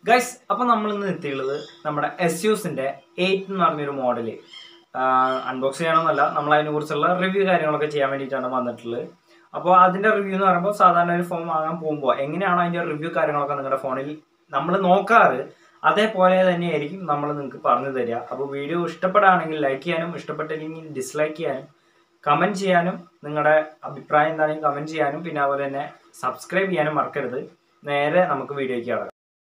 guys അപ്പൊ നമ്മൾ ഇന്ന് എത്തിയുള്ളത് നമ്മുടെ എസ് യൂസിന്റെ എയ്റ്റ് എന്ന് പറഞ്ഞൊരു മോഡല് അൺബോക്സ് ചെയ്യണമെന്നല്ല നമ്മൾ അതിനെ കുറിച്ചുള്ള റിവ്യൂ കാര്യങ്ങളൊക്കെ ചെയ്യാൻ വേണ്ടിയിട്ടാണ് വന്നിട്ടുള്ളത് അപ്പോൾ അതിന്റെ റിവ്യൂ എന്ന് പറയുമ്പോൾ സാധാരണ ഒരു ഫോൺ വാങ്ങാൻ പോകുമ്പോൾ എങ്ങനെയാണോ അതിന്റെ റിവ്യൂ കാര്യങ്ങളൊക്കെ നിങ്ങളുടെ ഫോണിൽ നമ്മൾ നോക്കാറ് അതേപോലെ തന്നെയായിരിക്കും നമ്മൾ നിങ്ങൾക്ക് പറഞ്ഞു തരിക അപ്പോൾ വീഡിയോ ഇഷ്ടപ്പെടുകയാണെങ്കിൽ ലൈക്ക് ചെയ്യാനും ഇഷ്ടപ്പെട്ടില്ലെങ്കിൽ ഡിസ്ലൈക്ക് ചെയ്യാനും കമന്റ് ചെയ്യാനും നിങ്ങളുടെ അഭിപ്രായം എന്താണെങ്കിൽ കമന്റ് ചെയ്യാനും പിന്നെ അതുപോലെ തന്നെ സബ്സ്ക്രൈബ് ചെയ്യാനും മറക്കരുത് നേരെ നമുക്ക് വീഡിയോയ്ക്ക് കടക്കാം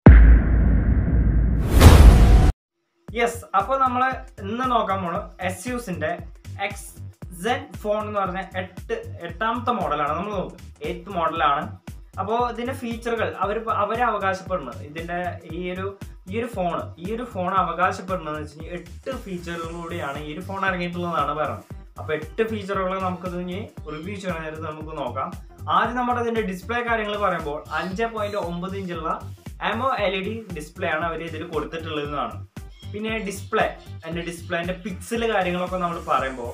യെസ് അപ്പോൾ നമ്മൾ ഇന്ന് നോക്കാൻ പോണു എസ് യൂസിന്റെ എക്സ് സെഡ് ഫോൺ എന്ന് പറഞ്ഞ എട്ട് എട്ടാമത്തെ മോഡലാണ് നമ്മൾ നോക്കുന്നത് എയ്ത്ത് മോഡലാണ് അപ്പോൾ ഇതിന്റെ ഫീച്ചറുകൾ അവർ അവരെ അവകാശപ്പെടുന്നത് ഇതിന്റെ ഈ ഒരു ഈ ഒരു ഫോൺ ഈ ഒരു ഫോൺ അവകാശപ്പെടുന്നത് വെച്ച് കഴിഞ്ഞാൽ എട്ട് ഫീച്ചറുകളിലൂടെയാണ് ഈ ഒരു ഫോൺ ഇറങ്ങിയിട്ടുള്ളതാണ് പറയുന്നത് അപ്പൊ എട്ട് ഫീച്ചറുകൾ നമുക്കത് ഇനി റിവ്യൂ ചെയ്യണ നേരത്ത് നമുക്ക് നോക്കാം ആദ്യം നമ്മുടെ ഇതിന്റെ ഡിസ്പ്ലേ കാര്യങ്ങൾ പറയുമ്പോൾ അഞ്ച് പോയിന്റ് ഒമ്പത് ഇഞ്ചുള്ള AMOLED display ആണ് അവർ ഇതിൽ കൊടുത്തിട്ടുള്ളതെന്നാണ് പിന്നെ ഡിസ്പ്ലേ അതിന്റെ ഡിസ്പ്ലേന്റെ പിക്സൽ കാര്യങ്ങളൊക്കെ നമ്മൾ പറയുമ്പോൾ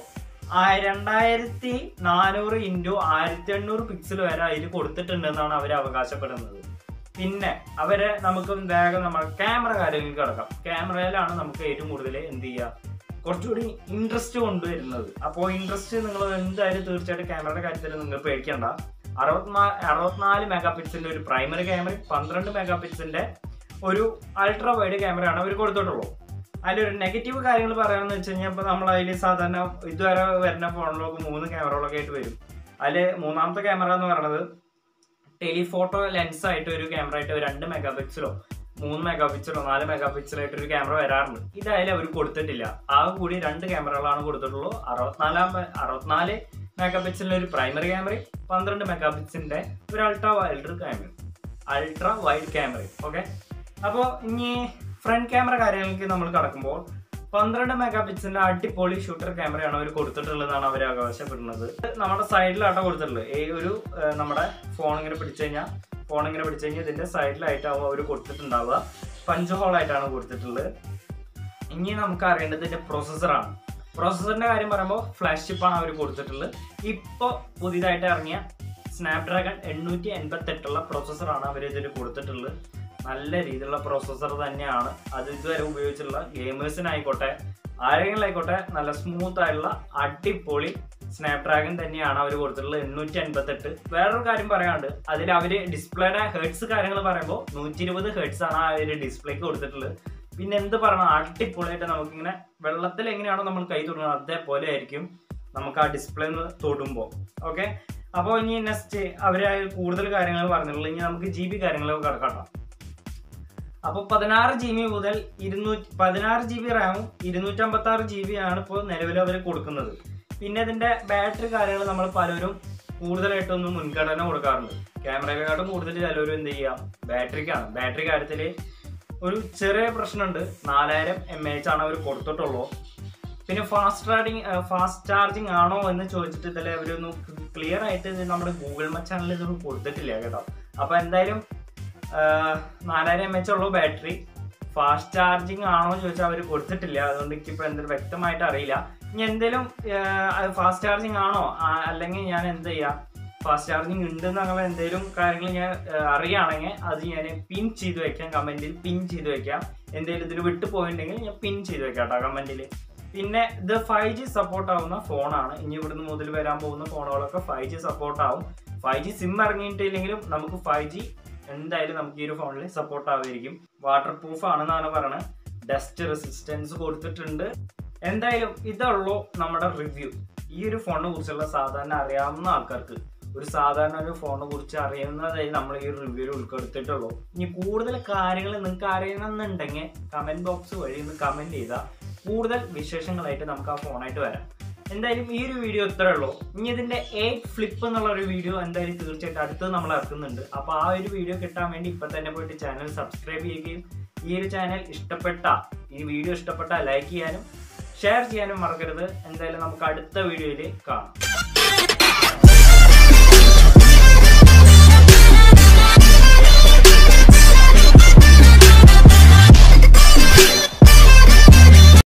രണ്ടായിരത്തി നാനൂറ് ഇൻറ്റു ആയിരത്തി എണ്ണൂറ് പിക്സൽ വരെ അതിൽ കൊടുത്തിട്ടുണ്ടെന്നാണ് അവർ അവകാശപ്പെടുന്നത് പിന്നെ അവരെ നമുക്ക് വേഗം നമ്മൾ ക്യാമറ കാര്യങ്ങൾക്ക് കിടക്കാം ക്യാമറയിലാണ് നമുക്ക് ഏറ്റവും കൂടുതൽ എന്ത് ചെയ്യുക കുറച്ചുകൂടി ഇൻട്രസ്റ്റ് കൊണ്ടുവരുന്നത് അപ്പോൾ ഇൻട്രസ്റ്റ് നിങ്ങൾ എന്തായാലും തീർച്ചയായിട്ടും ക്യാമറയുടെ കാര്യത്തിൽ നിങ്ങൾ പേടിക്കണ്ട അറുപത്തിനാല് അറുപത്തിനാല് മെഗാ പിക്സലിന്റെ ഒരു പ്രൈമറി ക്യാമറ പന്ത്രണ്ട് മെഗാ പിക്സലിന്റെ ഒരു അൾട്രാ വൈഡ് ക്യാമറയാണ് അവർ കൊടുത്തിട്ടുള്ളൂ അതിലൊരു നെഗറ്റീവ് കാര്യങ്ങൾ പറയാമെന്ന് വെച്ച് കഴിഞ്ഞാൽ ഇപ്പോൾ നമ്മൾ അതിൽ സാധാരണ ഇതുവരെ വരുന്ന ഫോണിലൊക്കെ മൂന്ന് ക്യാമറകളൊക്കെ ആയിട്ട് വരും അതിൽ മൂന്നാമത്തെ ക്യാമറ എന്ന് പറയുന്നത് ടെലിഫോട്ടോ ലെൻസ് ആയിട്ട് ഒരു ക്യാമറ ആയിട്ട് ഒരു രണ്ട് മെഗാ പിക്സലോ മൂന്ന് മെഗാ പിക്സലോ നാല് മെഗാ പിക്സലായിട്ട് ഒരു ക്യാമറ വരാറുണ്ട് ഇതായാലും അവർ കൊടുത്തിട്ടില്ല ആ കൂടി രണ്ട് ക്യാമറകളാണ് കൊടുത്തിട്ടുള്ളൂ അറുപത്തിനാലാം അറുപത്തിനാല് മെഗാ പിക്സലിന്റെ ഒരു പ്രൈമറി ക്യാമറ പന്ത്രണ്ട് മെഗാ പിക്സലിന്റെ ഒരു ultra wide camera ultra wide camera okay അപ്പോൾ ഇനി ഫ്രണ്ട് ക്യാമറ കാര്യങ്ങൾക്ക് നമ്മൾ കടക്കുമ്പോൾ പന്ത്രണ്ട് മെഗാ പിക്സലിന്റെ അടിപൊളി ഷൂട്ടർ ക്യാമറയാണ് അവർ കൊടുത്തിട്ടുള്ളതാണ് അവർ അവകാശപ്പെടുന്നത് നമ്മുടെ സൈഡിലാട്ടോ കൊടുത്തിട്ടുള്ളത് ഈ ഒരു ഏഹ്, നമ്മുടെ ഫോൺ ഇങ്ങനെ പിടിച്ചു കഴിഞ്ഞാൽ ഫോൺ ഇങ്ങനെ പിടിച്ചു കഴിഞ്ഞാൽ ഇതിന്റെ സൈഡിലായിട്ടാവും അവർ കൊടുത്തിട്ടുണ്ടാവുക പഞ്ച് ഹോൾ ആയിട്ടാണ് കൊടുത്തിട്ടുള്ളത് ഇനി നമുക്ക് അറിയേണ്ടത് ഇതിന്റെ പ്രോസസ്സറാണ് പ്രോസസ്സറിന്റെ കാര്യം പറയുമ്പോൾ ഫ്ലാഷ് ചിപ്പാണ് അവർ കൊടുത്തിട്ടുള്ളത് ഇപ്പോൾ പുതിയതായിട്ട് ഇറങ്ങിയ സ്നാപ്ഡ്രാഗൺ എണ്ണൂറ്റി എൺപത്തി എട്ടുള്ള പ്രോസസ്സറാണ് അവർ ഇതിൽ കൊടുത്തിട്ടുള്ളത് നല്ല രീതിയിലുള്ള പ്രോസസ്സർ തന്നെയാണ് അത് ഇതുവരെ ഉപയോഗിച്ചുള്ള ഗെയിമേഴ്സിനായിക്കോട്ടെ ആരെങ്കിലും ആയിക്കോട്ടെ നല്ല സ്മൂത്ത് ആയിട്ടുള്ള അടിപൊളി സ്നാപ്ഡ്രാഗൺ തന്നെയാണ് അവർ കൊടുത്തിട്ടുള്ളത് എണ്ണൂറ്റി അൻപത്തി എട്ട് വേറൊരു കാര്യം പറയാണ്ട് അതിൽ അവർ ഡിസ്പ്ലേയുടെ ഹെഡ്സ് കാര്യങ്ങൾ പറയുമ്പോൾ നൂറ്റി ഇരുപത് ഹെഡ്സ് ആണ് ആ ഒരു ഡിസ്പ്ലേക്ക് കൊടുത്തിട്ടുള്ളത് പിന്നെ എന്ത് പറയണം അടിപൊളിയായിട്ട് നമുക്കിങ്ങനെ വെള്ളത്തിൽ എങ്ങനെയാണോ നമ്മൾ കൈ തൊടുന്നത് അതേപോലെ ആയിരിക്കും നമുക്ക് ആ ഡിസ്പ്ലേ ഒന്ന് തൊടുമ്പോൾ ഓക്കെ അപ്പോൾ ഇനി നെക്സ്റ്റ് അവർ കൂടുതൽ കാര്യങ്ങൾ പറഞ്ഞിട്ടുള്ളത് ഇനി നമുക്ക് ജി ബി കാര്യങ്ങളൊക്കെ കിടക്കാം അപ്പോൾ പതിനാറ് ജി ബി മുതൽ ഇരുന്നൂറ്റി പതിനാറ് ജി ബി റാമും ഇരുന്നൂറ്റമ്പത്തി ആറ് ജി ബി ആണ് ഇപ്പോൾ നിലവിൽ അവർ കൊടുക്കുന്നത് പിന്നെ ഇതിന്റെ ബാറ്ററി കാര്യങ്ങൾ നമ്മൾ പലരും കൂടുതലായിട്ടൊന്നും മുൻഗണന കൊടുക്കാറുണ്ട് ക്യാമറയെക്കാട്ടും കൂടുതൽ ചിലവരും എന്ത് ചെയ്യാം ബാറ്ററിക്കാണ് ബാറ്ററി കാര്യത്തിൽ ഒരു ചെറിയ പ്രശ്നമുണ്ട് നാലായിരം എം എച്ച് ആണ് അവർ കൊടുത്തിട്ടുള്ളൂ പിന്നെ ഫാസ്റ്റ് ചാർജിങ് ഫാസ്റ്റ് ചാർജിങ് ആണോ എന്ന് ചോദിച്ചിട്ട് ഇതിൽ അവരൊന്നും ക്ലിയർ ആയിട്ട് ഇത് നമ്മുടെ ഗൂഗിൾ മ ചാനലിൽ ഇതൊന്നും കൊടുത്തിട്ടില്ല കേട്ടോ അപ്പൊ എന്തായാലും നാലായിരം എം എച്ച് ഉള്ളൂ ബാറ്ററി ഫാസ്റ്റ് ചാർജിങ് ആണോ ചോദിച്ചാൽ അവർ കൊടുത്തിട്ടില്ല അതുകൊണ്ട് എനിക്കിപ്പോൾ എന്തൊരു വ്യക്തമായിട്ട് അറിയില്ല ഇനി എന്തെങ്കിലും ഫാസ്റ്റ് ചാർജിങ് ആണോ ആ, അല്ലെങ്കിൽ ഞാൻ എന്ത് ചെയ്യാം ഫാസ്റ്റ് ചാർജിങ് ഉണ്ട് എന്നുള്ള എന്തെങ്കിലും കാര്യങ്ങൾ ഞാൻ ആ, അറിയുകയാണെങ്കിൽ അത് ഞാൻ പിൻ ചെയ്ത് വെക്കാം കമന്റിൽ പിൻ ചെയ്ത് വെക്കാം എന്തെങ്കിലും ഇതിൽ വിട്ടു പോയിട്ടുണ്ടെങ്കിൽ ഞാൻ പിൻ ചെയ്ത് വെക്കാം കേട്ടോ കമന്റിൽ പിന്നെ ഇത് ഫൈവ് ജി സപ്പോർട്ട് ആവുന്ന ഫോണാണ് ഇനി ഇവിടുന്ന് മുതൽ വരാൻ പോകുന്ന ഫോണുകളൊക്കെ ഫൈവ് ജി സപ്പോർട്ട് ആവും ഫൈവ് ജി സിം ഇറങ്ങിയിട്ടില്ലെങ്കിലും നമുക്ക് ഫൈവ് ജി എന്തായാലും നമുക്ക് ഈ ഒരു ഫോണിൽ സപ്പോർട്ട് ആവുമായിരിക്കും വാട്ടർ പ്രൂഫ് ആണെന്നാണ് പറയുന്നത് ഡസ്റ്റ് റെസിസ്റ്റൻസ് കൊടുത്തിട്ടുണ്ട് എന്തായാലും ഇതുള്ളൂ നമ്മുടെ റിവ്യൂ ഈ ഒരു ഫോണിനെ കുറിച്ചുള്ള സാധാരണ അറിയാവുന്ന ആൾക്കാർക്ക് ഒരു സാധാരണ ഒരു ഫോണിനെ കുറിച്ച് അറിയുന്നതായി നമ്മൾ ഈ ഒരു റിവ്യൂവിൽ ഉൾപ്പെടുത്തിയിട്ടുള്ളൂ ഇനി കൂടുതൽ കാര്യങ്ങൾ നിങ്ങൾക്ക് അറിയണമെന്നുണ്ടെങ്കിൽ കമന്റ് ബോക്സ് വഴി ഒന്ന് കമന്റ് ചെയ്താൽ കൂടുതൽ വിശേഷങ്ങളായിട്ട് നമുക്ക് ആ ഫോണായിട്ട് വരാം എന്തായാലും ഈ ഒരു വീഡിയോ ഇത്രേ ഉള്ളൂ ഇനി ഇതിന്റെ എയ്റ്റ് ഫ്ലിപ്പ് എന്നുള്ള ഒരു വീഡിയോ എന്തായാലും തീർച്ചയായിട്ടും അടുത്ത് നമ്മൾ ഇറക്കുന്നുണ്ട് അപ്പൊ ആ ഒരു വീഡിയോ കിട്ടാൻ വേണ്ടി ഇപ്പൊ തന്നെ പോയിട്ട് ചാനൽ സബ്സ്ക്രൈബ് ചെയ്യുകയും ഈ ഒരു ചാനൽ ഇഷ്ടപ്പെട്ട ഈ വീഡിയോ ഇഷ്ടപ്പെട്ട ലൈക്ക് ചെയ്യാനും ഷെയർ ചെയ്യാനും മറക്കരുത് എന്തായാലും നമുക്ക് അടുത്ത വീഡിയോയിൽ കാണാം